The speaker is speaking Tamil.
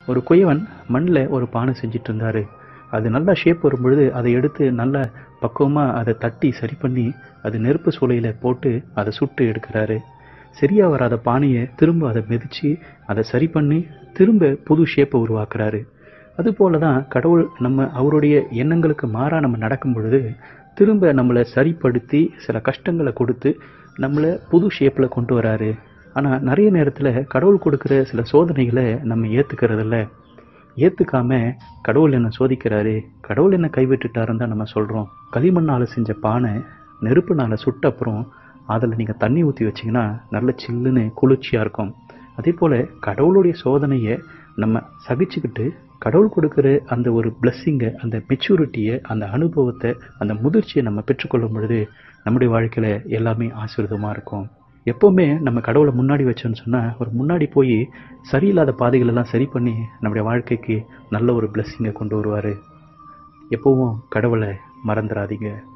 ஒரு குயவன் மண்ணில் ஒரு பானை செஞ்சிட்டு இருந்தாரு அது நல்லா ஷேப் வரும் பொழுது அதை எடுத்து நல்லா பக்குவமாக அதை தட்டி சரி பண்ணி அது நெருப்பு சூளையில் போட்டு அதை சுட்டு எடுக்கிறாரு சரியாக வராத பானையை திரும்ப அதை மிதித்து அதை சரி பண்ணி திரும்ப புது ஷேப்பை உருவாக்குறாரு அதுபோல தான் கடவுள் நம்ம அவருடைய எண்ணங்களுக்கு மாறாக நம்ம நடக்கும் பொழுது திரும்ப நம்மளை சரிப்படுத்தி சில கஷ்டங்களை கொடுத்து நம்மளை புது ஷேப்பில் கொண்டு வராரு ஆனால் நிறைய நேரத்தில் கடவுள் கொடுக்குற சில சோதனைகளை நம்ம ஏற்றுக்கிறதில்ல ஏற்றுக்காம கடவுள் என்னை சோதிக்கிறாரு கடவுள் என்னை கைவிட்டுட்டாருன்னு தான் நம்ம சொல்கிறோம் களிமண்ணால் செஞ்ச பானை நெருப்புனால் சுட்ட அப்புறம் அதில் நீங்கள் தண்ணி ஊற்றி வச்சிங்கன்னா நல்ல சில்லுன்னு குளிர்ச்சியாக இருக்கும் அதே போல் கடவுளுடைய சோதனையை நம்ம சகிச்சுக்கிட்டு கடவுள் கொடுக்குற அந்த ஒரு பிளஸ்ஸிங்கை அந்த மெச்சூரிட்டியை அந்த அனுபவத்தை அந்த முதிர்ச்சியை நம்ம பெற்றுக்கொள்ளும் பொழுது நம்முடைய வாழ்க்கையில் எல்லாமே ஆசீர்வாதமாக இருக்கும் எப்போவுமே நம்ம கடவுளை முன்னாடி வச்சோன்னு சொன்னால் ஒரு முன்னாடி போய் சரியில்லாத பாதைகள் எல்லாம் சரி பண்ணி நம்முடைய வாழ்க்கைக்கு நல்ல ஒரு பிளஸ்ஸிங்கை கொண்டு வருவார் எப்போவும் கடவுளை மறந்துடாதீங்க